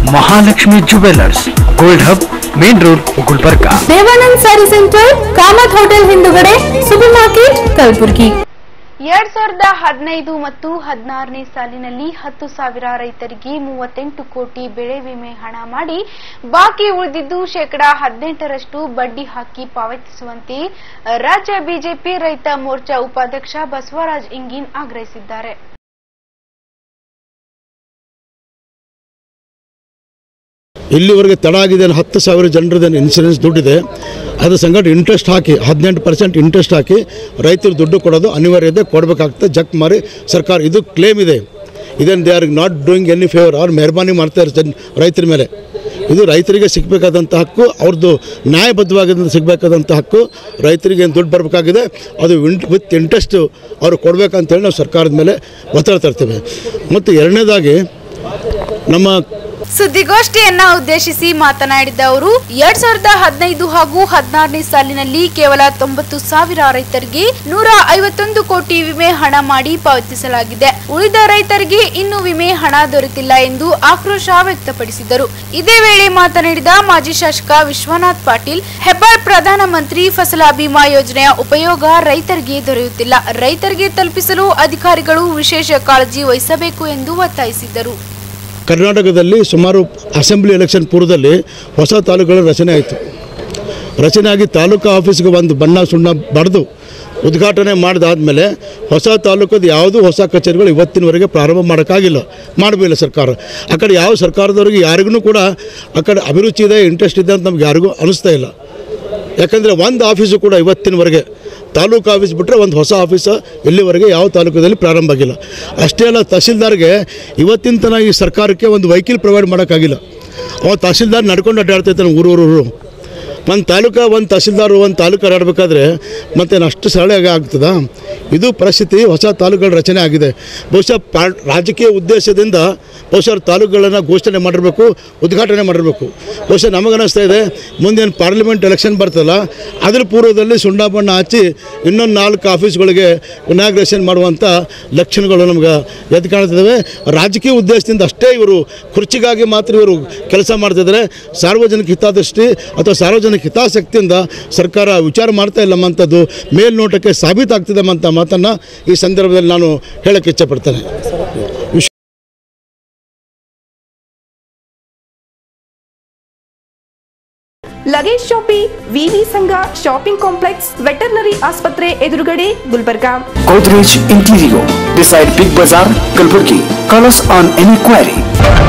Mahalakshmi jewellers gold hub main road Gulbarga Devanand sari centre Kamath hotel ಹಿಂದುಗಡೆ super market Kalaburagi ಎರಡ್ ಸಾವಿರದ ಹದಿನೈದು ಮತ್ತು ಹದಿನಾರನೇ ಸಾಲಿನಲ್ಲಿ ಹತ್ತು ಸಾವಿರ ರೈತರಿಗೆ ಮೂವತ್ತೆಂಟು ಕೋಟಿ ಬೆಳೆ ವಿಮೆ ಹಣ ಮಾಡಿ ಬಾಕಿ ಉಳಿದಿದ್ದು ಶೇಕಡಾ ಹದಿನೆಂಟರಷ್ಟು ಬಡ್ಡಿ ಹಾಕಿ ಪಾವತಿಸುವಂತೆ ರಾಜ್ಯ ಬಿಜೆಪಿ ರೈತ ಮೋರ್ಚಾ ಉಪಾಧ್ಯಕ್ಷ ಬಸವರಾಜ್ ಇಂಗಿನ್ ಆಗ್ರಹಿಸಿದ್ದಾರೆ ಇಲ್ಲಿವರೆಗೆ ತಡ ಆಗಿದೆ ಅನ್ನೋ ಹತ್ತು ಸಾವಿರ ಜನರದೇನು ಇನ್ಸೂರೆನ್ಸ್ ದುಡ್ಡಿದೆ ಅದ್ರ ಸಂಗಡ ಇಂಟ್ರೆಸ್ಟ್ ಹಾಕಿ ಹದಿನೆಂಟು ಪರ್ಸೆಂಟ್ ಇಂಟ್ರೆಸ್ಟ್ ಹಾಕಿ ರೈತರು ದುಡ್ಡು ಕೊಡೋದು ಅನಿವಾರ್ಯ ಇದೆ ಕೊಡಬೇಕಾಗ್ತದೆ ಜಕ್ ಮಾರಿ ಸರ್ಕಾರ ಇದು ಕ್ಲೇಮ್ ಇದೆ ಇದೇನು they are not doing any favour ಅವ್ರು ಮೆಹರ್ಬಾನಿ ಮಾಡ್ತಾರೆ ಜನ್ ರೈತರ ಮೇಲೆ ಇದು ರೈತರಿಗೆ ಸಿಗಬೇಕಾದಂಥ ಹಕ್ಕು ಅವ್ರದ್ದು ನ್ಯಾಯಬದ್ಧವಾಗಿ ಸಿಗಬೇಕಾದಂಥ ಹಕ್ಕು ರೈತರಿಗೆ ಏನು ದುಡ್ಡು ಬರಬೇಕಾಗಿದೆ ಅದು ಇಂಟ್ ವಿತ್ ಇಂಟ್ರೆಸ್ಟು ಅವ್ರು ಕೊಡಬೇಕಂತೇಳಿ ನಾವು ಸರ್ಕಾರದ ಮೇಲೆ ಒತ್ತಡ ತರ್ತೇವೆ ಮತ್ತು ಎರಡನೇದಾಗಿ ನಮ್ಮ ಸುದ್ದಿಗೋಷ್ಠಿಯನ್ನ ಉದ್ದೇಶಿಸಿ ಮಾತನಾಡಿದ ಅವರು ಎರಡ್ ಸಾವಿರದ ಹದಿನೈದು ಹಾಗೂ ಹದಿನಾರನೇ ಸಾಲಿನಲ್ಲಿ ಕೇವಲ ತೊಂಬತ್ತು ಸಾವಿರ ರೈತರಿಗೆ ನೂರ ಐವತ್ತೊಂದು ಕೋಟಿ ವಿಮೆ ಹಣ ಮಾಡಿ ಪಾವತಿಸಲಾಗಿದೆ ಉಳಿದ ರೈತರಿಗೆ ಇನ್ನೂ ವಿಮೆ ಹಣ ದೊರೆತಿಲ್ಲ ಎಂದು ಆಕ್ರೋಶ ವ್ಯಕ್ತಪಡಿಸಿದರು ಇದೇ ವೇಳೆ ಮಾತನಾಡಿದ ಮಾಜಿ ಶಾಸಕ ವಿಶ್ವನಾಥ್ ಪಾಟೀಲ್ ಹೆಬ್ಬಾಳ್ ಪ್ರಧಾನಮಂತ್ರಿ ಫಸಲ ಬಿಮಾ ಯೋಜನೆಯ ಉಪಯೋಗ ರೈತರಿಗೆ ದೊರೆಯುತ್ತಿಲ್ಲ ರೈತರಿಗೆ ತಲುಪಿಸಲು ಅಧಿಕಾರಿಗಳು ವಿಶೇಷ ಕಾಳಜಿ ವಹಿಸಬೇಕು ಎಂದು ಒತ್ತಾಯಿಸಿದರು ಕರ್ನಾಟಕದಲ್ಲಿ ಸುಮಾರು ಅಸೆಂಬ್ಲಿ ಎಲೆಕ್ಷನ್ ಪೂರ್ವದಲ್ಲಿ ಹೊಸ ತಾಲೂಕುಗಳ ರಚನೆ ಆಯಿತು ರಚನೆ ಆಗಿ ತಾಲೂಕು ಆಫೀಸ್ಗೆ ಒಂದು ಬಣ್ಣ ಸುಣ್ಣ ಬಡ್ದು ಉದ್ಘಾಟನೆ ಮಾಡಿದಾದ್ಮೇಲೆ ಹೊಸ ತಾಲೂಕದ ಯಾವುದೂ ಹೊಸ ಕಚೇರಿಗಳು ಇವತ್ತಿನವರೆಗೆ ಪ್ರಾರಂಭ ಮಾಡೋಕ್ಕಾಗಿಲ್ಲ ಮಾಡಬೇಕಿಲ್ಲ ಸರ್ಕಾರ ಆ ಕಡೆ ಯಾವ ಸರ್ಕಾರದವ್ರಿಗೆ ಯಾರಿಗೂ ಕೂಡ ಆ ಕಡೆ ಅಭಿರುಚಿ ಇದೆ ಇಂಟ್ರೆಸ್ಟ್ ಇದೆ ಅಂತ ನಮ್ಗೆ ಯಾರಿಗೂ ಅನಿಸ್ತಾ ಇಲ್ಲ ಯಾಕಂದರೆ ಒಂದು ಆಫೀಸು ಕೂಡ ಇವತ್ತಿನವರೆಗೆ ತಾಲೂಕು ಆಫೀಸ್ ಬಿಟ್ಟರೆ ಒಂದು ಹೊಸ ಆಫೀಸ ಇಲ್ಲಿವರೆಗೆ ಯಾವ ತಾಲೂಕದಲ್ಲಿ ಪ್ರಾರಂಭ ಆಗಿಲ್ಲ ಅಷ್ಟೇ ಅಲ್ಲ ತಹಸೀಲ್ದಾರ್ಗೆ ಇವತ್ತಿನ ತನಕ ಈ ಸರ್ಕಾರಕ್ಕೆ ಒಂದು ವೆಹಿಕಲ್ ಪ್ರೊವೈಡ್ ಮಾಡೋಕ್ಕಾಗಿಲ್ಲ ಅವ ತಹಸೀಲ್ದಾರ್ ನಡ್ಕೊಂಡು ಅಡ್ಡಾಡ್ತೈತಾನೆ ಊರು ಊರು ಊರು ಒಂದು ತಾಲೂಕು ಒಂದು ತಹಸೀಲ್ದಾರ್ ಒಂದು ತಾಲೂಕು ಆಡಬೇಕಾದ್ರೆ ಮತ್ತೆ ಅಷ್ಟು ಸರಳ ಆಗ್ತದ ಇದು ಪರಿಸ್ಥಿತಿ ಹೊಸ ತಾಲೂಕುಗಳ ರಚನೆ ಆಗಿದೆ ಬಹುಶಃ ಪಾ ರಾಜಕೀಯ ಉದ್ದೇಶದಿಂದ ಬಹುಶಃ ತಾಲೂಕುಗಳನ್ನು ಘೋಷಣೆ ಮಾಡಿರಬೇಕು ಉದ್ಘಾಟನೆ ಮಾಡಿರಬೇಕು ಬಹುಶಃ ನಮಗನ್ನಿಸ್ತಾ ಇದೆ ಮುಂದೇನು ಪಾರ್ಲಿಮೆಂಟ್ ಎಲೆಕ್ಷನ್ ಬರ್ತಲ್ಲ ಅದ್ರ ಪೂರ್ವದಲ್ಲಿ ಸುಣ್ಣ ಬಣ್ಣ ಹಚ್ಚಿ ಇನ್ನೊಂದು ನಾಲ್ಕು ಆಫೀಸ್ಗಳಿಗೆ ಇನಾಗ್ರೇಷನ್ ಮಾಡುವಂಥ ಲಕ್ಷಣಗಳು ನಮ್ಗೆ ಎದ್ದು ಕಾಣ್ತಿದ್ದಾವೆ ರಾಜಕೀಯ ಉದ್ದೇಶದಿಂದ ಅಷ್ಟೇ ಇವರು ಕುರ್ಚಿಗಾಗಿ ಮಾತ್ರ ಇವರು ಕೆಲಸ ಮಾಡ್ತಿದ್ದಾರೆ ಸಾರ್ವಜನಿಕ ಹಿತಾದೃಷ್ಟಿ ಅಥವಾ ಸಾರ್ವಜನಿಕ ಹಿತಾಸಕ್ತಿಯಿಂದ ಸರ್ಕಾರ ವಿಚಾರ ಮಾಡ್ತಾ ಇಲ್ಲಮ್ಮಂಥದ್ದು ಮೇಲ್ನೋಟಕ್ಕೆ ಸಾಬೀತಾಗ್ತಿದೆ ಅಂತ ಮಾತನ್ನು ಈ ಸಂದರ್ಭದಲ್ಲಿ ನಾನು ಹೇಳಕ್ಕೆ ಇಚ್ಛಪಡ್ತೇನೆ ವಿಶ್ ಲಗೇಜ್ ಶಾಪಿ ವಿವಿ ಸಂಘ ಶಾಪಿಂಗ್ ಕಾಂಪ್ಲೆಕ್ಸ್ ವೆಟರ್ನರಿ ಆಸ್ಪತ್ರೆ ಎದುರುಗಡೆ Gulbarga Godrej Interior beside Big Bazaar, Kalburgi. Call us on any query.